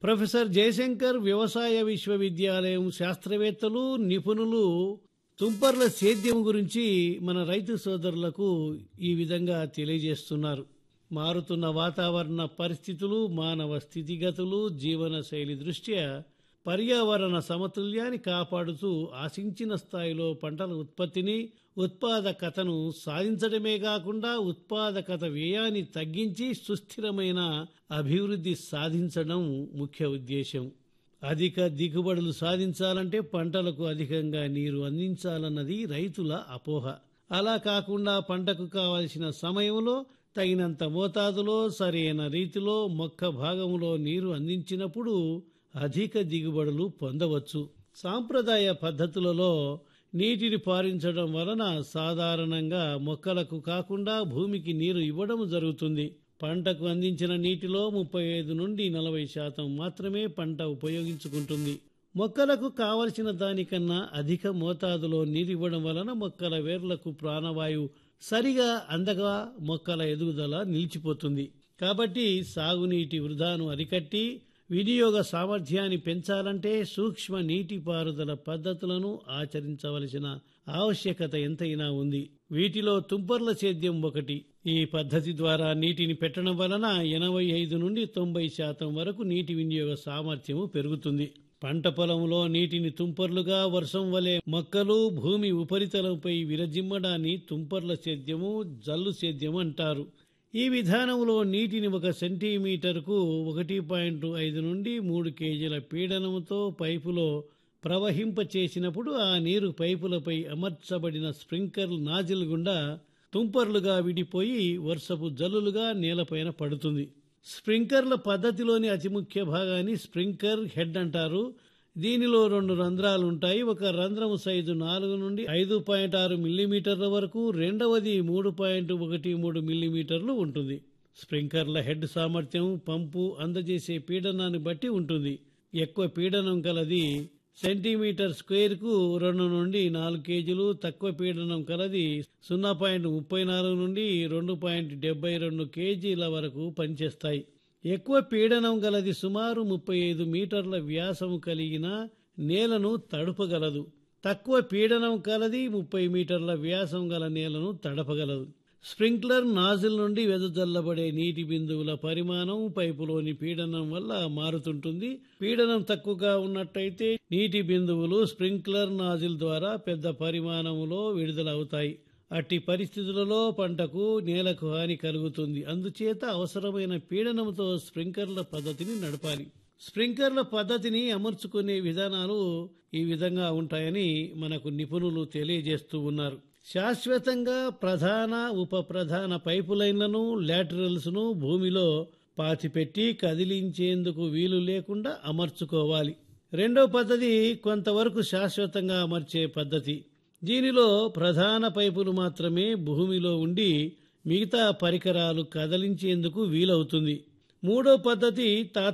professor Jayashankar వ్యవసాయ విశ్వవిద్యాలయం శాస్త్రవేత్తలు నిపుణులు తుంపర్ల సేద్యం గురించి మన రైతు సోదరులకు ఈ విధంగా తెలియజేస్తున్నారు మారుతున్న వాతావరణ పరిస్థితులు మానవ స్థితిగతులు జీవన శైలి దృష్ట్యా పర్యావరణ సమతుల్యాన్ని కాపాడుతూ ఆశించిన స్థాయిలో పంటల ఉత్పత్తిని ఉత్పాదకతను సాధించడమే కాకుండా ఉత్పాదకత వ్యయాన్ని తగ్గించి సుస్థిరమైన అభివృద్ధి సాధించడం ముఖ్య ఉద్దేశం అధిక దిగుబడులు సాధించాలంటే పంటలకు అధికంగా నీరు అందించాలన్నది రైతుల అపోహ అలా కాకుండా పంటకు కావలసిన సమయంలో తగినంత మోతాదులో సరైన రీతిలో మొక్క భాగంలో నీరు అందించినప్పుడు అధిక దిగుబడులు పొందవచ్చు సాంప్రదాయ పద్ధతులలో నీటిని పారించడం వలన సాధారణంగా మొక్కలకు కాకుండా భూమికి నీరు ఇవ్వడం జరుగుతుంది పంటకు అందించిన నీటిలో ముప్పై ఐదు నుండి నలభై శాతం మాత్రమే పంట ఉపయోగించుకుంటుంది మొక్కలకు కావలసిన దానికన్నా అధిక మోతాదులో నీరివ్వడం వలన మొక్కల వేర్లకు ప్రాణవాయువు సరిగా అందగా మొక్కల ఎదుగుదల నిలిచిపోతుంది కాబట్టి సాగునీటి వృధాను అరికట్టి వినియోగ సామర్థ్యాన్ని పెంచాలంటే సూక్ష్మ నీటిపారుదల పద్ధతులను ఆచరించవలసిన ఆవశ్యకత ఎంతైనా ఉంది వీటిలో తుంపర్ల సేద్యం ఒకటి ఈ పద్ధతి ద్వారా నీటిని పెట్టడం వలన ఎనభై ఐదు నుండి తొంభై శాతం వరకు నీటి వినియోగ సామర్థ్యము పెరుగుతుంది పంట పొలంలో నీటిని తుంపర్లుగా వర్షం వలె మొక్కలు భూమి ఉపరితలంపై విరజిమ్మడాన్ని తుంపర్ల సేద్యము జల్లు సేద్యము అంటారు ఈ విధానంలో నీటిని ఒక సెంటీమీటర్కు ఒకటి పాయింట్ ఐదు నుండి మూడు కేజీల పీడనంతో పైపులో ప్రవహింప చేసినప్పుడు ఆ నీరు పైపులపై అమర్చబడిన స్ప్రింకర్ నాజిల్ గుండా తుంపర్లుగా విడిపోయి వర్షపు జల్లులుగా నేలపైన పడుతుంది స్ప్రింకర్ల పద్ధతిలోని అతి ముఖ్య భాగాన్ని స్ప్రింకర్ హెడ్ అంటారు దీనిలో రెండు రంధ్రాలు ఉంటాయి ఒక రంధ్రము సైజు నాలుగు నుండి ఐదు పాయింట్ ఆరు మిల్లీమీటర్ల వరకు రెండవది మూడు పాయింట్ ఒకటి మూడు మిల్లీమీటర్లు ఉంటుంది స్ప్రింకర్ల హెడ్ సామర్థ్యం పంపు అందజేసే పీడనాన్ని బట్టి ఉంటుంది ఎక్కువ పీడనం కలది సెంటీమీటర్ స్క్వేర్ కు రెండు నుండి నాలుగు కేజీలు తక్కువ పీడనం కలది సున్నా పాయింట్ ముప్పై నాలుగు నుండి రెండు పాయింట్ డెబ్బై రెండు కేజీల వరకు పనిచేస్తాయి ఎక్కువ పీడనం గలది సుమారు ముప్పై ఐదు మీటర్ల వ్యాసము కలిగిన నేలను తడుపగలదు తక్కువ పీడనం కలది ముప్పై మీటర్ల వ్యాసం గల నేలను తడపగలదు స్ప్రింక్లర్ నాజిల్ నుండి వెదజల్లబడే నీటి బిందువుల పరిమాణం పైపులోని పీడనం వల్ల మారుతుంటుంది పీడనం తక్కువగా ఉన్నట్టయితే నీటి బిందువులు స్ప్రింక్లర్ నాజిల్ ద్వారా పెద్ద పరిమాణంలో విడుదలవుతాయి అట్టి పరిస్థితులలో పంటకు నేలకు హాని కలుగుతుంది అందుచేత అవసరమైన పీడనంతో స్ప్రింక్లర్ల పద్ధతిని నడపాలి స్ప్రింక్లర్ల పద్ధతిని అమర్చుకునే విధానాలు ఈ విధంగా ఉంటాయని మనకు నిపుణులు తెలియజేస్తూ ఉన్నారు శాశ్వతంగా ప్రధాన ఉప ప్రధాన పైపు లైన్లను లాటరల్స్ ను భూమిలో పాతిపెట్టి కదిలించేందుకు వీలు లేకుండా అమర్చుకోవాలి రెండో పద్ధతి కొంతవరకు శాశ్వతంగా అమర్చే పద్ధతి దీనిలో ప్రధాన పైపులు మాత్రమే భూమిలో ఉండి మిగతా పరికరాలు కదిలించేందుకు వీలవుతుంది మూడో పద్ధతి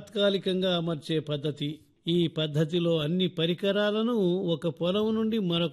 తాత్కాలికంగా అమర్చే పద్ధతి ఈ పద్ధతిలో అన్ని పరికరాలను ఒక పొలం నుండి మరొక